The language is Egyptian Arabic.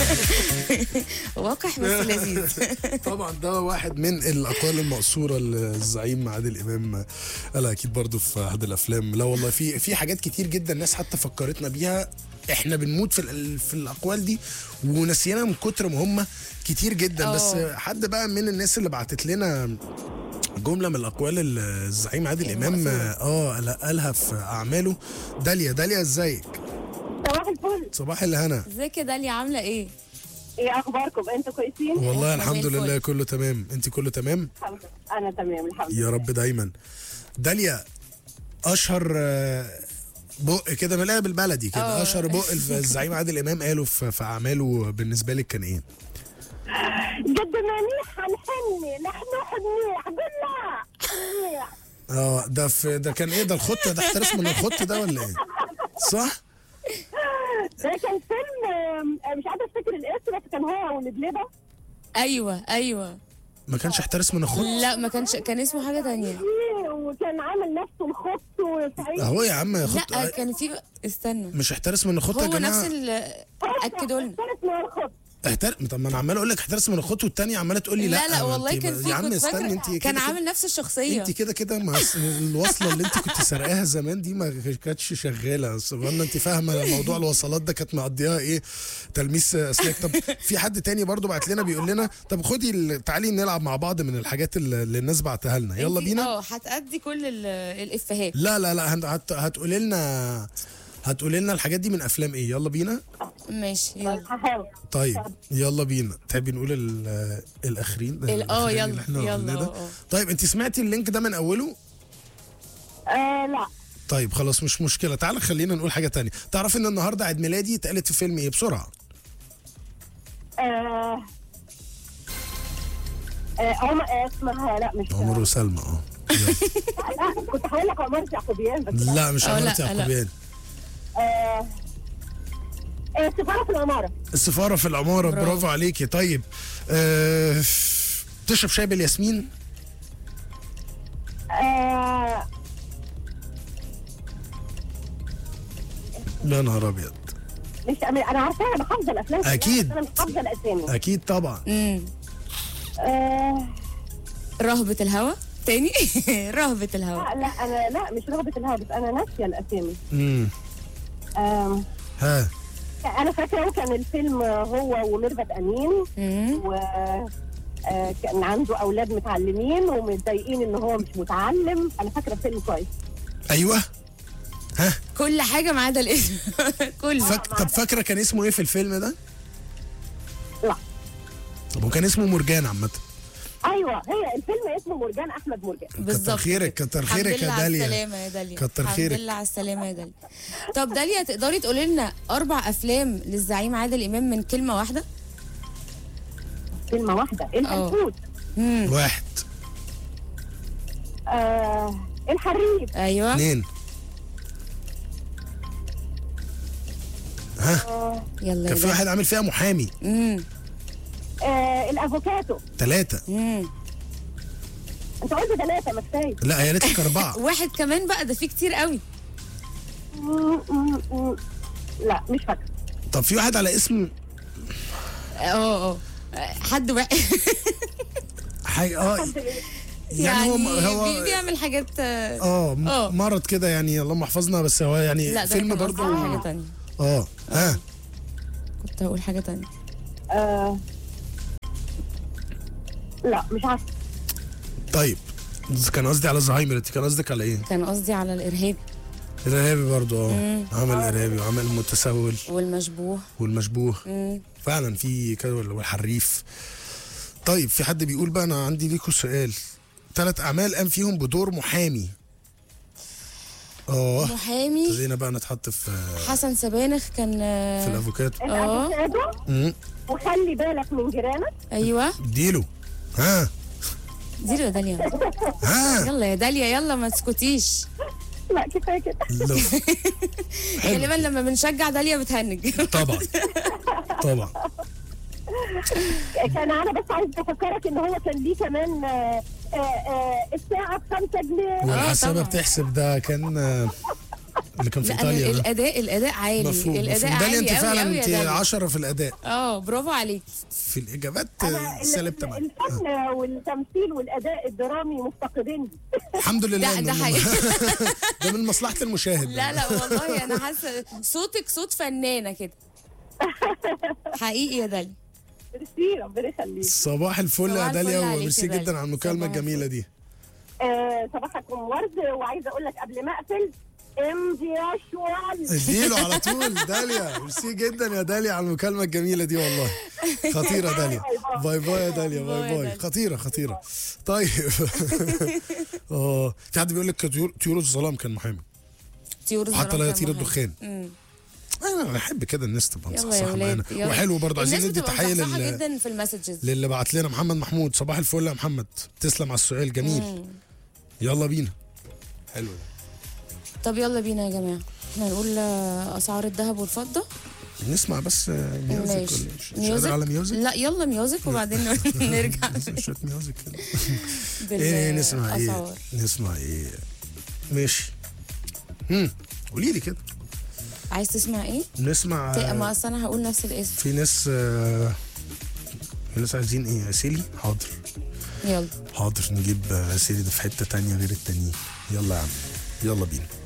وقح بس لذيذ طبعا ده واحد من الاقوال المقصوره للزعيم عادل امام قالها اكيد برضو في احد الافلام لا والله في في حاجات كتير جدا الناس حتى فكرتنا بيها احنا بنموت في ال- في الاقوال دي ونسينا من كتر ما هم كتير جدا بس أوه. حد بقى من الناس اللي بعتت لنا جمله من الاقوال الزعيم عادل امام المقصورة. اه لا، قالها في اعماله داليا داليا ازيك صباح الفل صباح الهنا ازيك يا داليا عامله ايه ايه اخباركم انتوا كويسين والله إحنا الحمد زي الفل. لله كله تمام انت كله تمام الحمد لله انا تمام الحمد لله يا رب دايما داليا اشهر آه، بق كده نلاقيها بالبلدي كده آه. اشهر بق الزعيم عادل امام قاله في, في اعماله بالنسبه لك كان ايه؟ جد منيح هنحني نحنوح منيح قلنا منيح اه ده في ده كان ايه ده الخط ده احترس من الخط ده ولا ايه؟ صح؟ ده كان فيلم آم، مش قادره افتكر الاسم بس كان هو والبليبه ايوه ايوه ما كانش احترس من الخط؟ لا ما كانش كان اسمه حاجه تانية إيه، وكان عامل نفسه الخط وسعيد اهو يا عم خط لا كان في استنى مش احترس من الخط يا هو نفس جماعه ال اكدوا لنا كانت من الخط احتر... طب ما انا عمال اقول لك احترس من الخط والتانيه عماله تقول لي لا لا لا ما والله انت- كان في يا عم كنت استني فاكرة انت كده كان كده- عامل نفس الشخصيه انت كده كده مع الس- الوصله اللي انت كنت سرقاها زمان دي ما كانتش شغاله سبحان انت فاهمه موضوع الوصلات ده كانت مقضيها ايه تلميس اسلاك طب في حد تاني برضو بعت لنا بيقول لنا طب خدي ال- تعالي نلعب مع بعض من الحاجات اللي اللي الناس بعتها لنا يلا انت- بينا اه هتأدي كل ال- الافيهات لا لا لا هت- هت- هتقولي لنا هتقولي لنا الحاجات دي من افلام ايه يلا بينا ماشي يلا هحاول طيب يلا بينا تحبي نقول ال- الاخرين ال- اه الأخرين يلا اللي احنا يلا قلنا ده؟ اه اه. طيب انت سمعتي اللينك ده من اوله آه لا طيب خلاص مش مشكلة تعال خلينا نقول حاجة تانية تعرف ان النهاردة عيد ميلادي اتقالت في فيلم ايه بسرعة آه آه عمر آه، اسمها لا مش عمر وسلمى اه يلا. لا كنت هقول لك عمر يعقوبيان بس لا مش اه، لا، عمارة لا. يعقوبيان آه آه، سفارة في العمارة السفارة في العمارة برافو. برافو عليكي طيب أه... تشرب شاي بالياسمين آه يا نهار ابيض مش انا عارفاها انا حافظه الافلام كلها، أكيد. بس انا مش حافظه الاسامي اكيد طبعا امم آه رهبة الهوا تاني رهبة الهوا لا لا انا لا مش رغبه الهوا بس انا ناسيه الاسامي امم آه ها انا فاكره كان الفيلم هو وميرفت امين امم و آه، كان عنده اولاد متعلمين ومتضايقين ان هو مش متعلم انا فاكره الفيلم كويس ايوه ها كل حاجة ما عدا الاسم كل فك... طب فاكرة كان اسمه ايه في الفيلم ده لا طب وكان اسمه مرجان عامة ايوه هي الفيلم اسمه مرجان احمد مرجان كتر خيرك كتر الحمد خيرك لله يا على داليا السلامة يا داليا كتر الحمد خيرك. لله على السلامة يا داليا طب داليا تقدري تقولي لنا أربع أفلام للزعيم عادل إمام من كلمة واحدة؟ كلمه واحده الحنفوت امم واحد آه الحريف أيوه اثنين آه يلا كان يا في واحد عامل فيها محامي امم آه الافوكاتو ثلاثة امم انت قلت ثلاثه ما كفايه لا هي لك أربعة واحد كمان بقى ده فيه كتير قوي م- م- م- لا مش فاكره طب في واحد على اسم اه اه حد واحد حاجة اه يعني, هو بي- هو بيعمل حاجات آه، اه م- آه. مرض كده يعني اللهم احفظنا بس هو يعني لا ده فيلم كان برضه قصدي حاجة تانية اه ها كنت هقول حاجة تانية آه لا مش عارفه طيب كان قصدي على زهايمر انت كان قصدك على ايه؟ كان قصدي على الإرهاب الارهابي برضه اه عمل الارهابي وعمل المتسول والمشبوه والمشبوه مم. فعلا في كده والحريف طيب في حد بيقول بقى انا عندي ليكوا سؤال ثلاث اعمال قام فيهم بدور محامي اه محامي ابتدينا بقى نتحط في حسن سبانخ كان في آه، الافوكاتو اه الافوكادو مم. وخلي بالك من جيرانك ايوه اديله ها دي له يا داليا ها يلا يا داليا يلا ما تسكتيش لا كفايه كده لا. غالبا لما بنشجع داليا بتهنج طبعا طبعا كان انا بس عايز افكرك ان هو كان ليه كمان آه، آه، آه، الساعه ب 5 جنيه والحسابه طبعا. بتحسب ده كان آه، اللي كان في لا أنا ايطاليا ده. الاداء الاداء عالي مفهوم الاداء مفهوم. داليا عالي انت قوي فعلا قوي يا انت داليا. 10 في الاداء اه برافو عليك في الاجابات أنا ال- سالب 8 الفن والتمثيل والاداء الدرامي مفتقدين الحمد لله ده- إن ده هم- حقيقي. ده من مصلحه المشاهد لا لا والله انا حاسه صوتك صوت فنانه كده حقيقي يا داليا ميرسي ربنا يخليك صباح الفل صباح يا الفل داليا عليك وميرسي يا داليا. جدا على المكالمه صباح الجميله دي آه صباحكم ورد وعايزه اقول لك قبل ما اقفل امضي يا شوال اديله على طول داليا ميرسي جدا يا داليا على المكالمه الجميله دي والله خطيره داليا باي باي يا داليا باي باي يا باي داليا. خطيره خطيره طيب اه في حد بيقول لك طيور طيور الظلام كان محامي طيور حتى الظلام لا كان يطير مهم. الدخان مم. انا بحب كده الناس تبقى يلا يا مصحصحه معانا ولاد يلا. وحلو برضه عايزين الناس ندي بتبقى تحيه مصحصحة لل جدا في المسجز للي بعت لنا محمد محمود صباح الفل يا محمد تسلم على السؤال جميل يلا بينا حلو ده طب يلا بينا يا جماعه احنا هنقول آه، اسعار الذهب والفضه نسمع بس آه، ميوزك ماشي ولا مش- مش قادر على ميوزك لا يلا ميوزك وبعدين نرجع نسمع شويه ميوزك كده بال- ايه نسمع ايه أسعار. نسمع ايه ماشي امم قولي لي كده عايز تسمع ايه؟ نسمع ت- ما آه، اصل انا هقول نفس الاسم في ناس آه، في ناس عايزين ايه سيلي حاضر يلا حاضر نجيب آه، سيلي ده في حته تانية غير التانيين يلا يا عم يلا بينا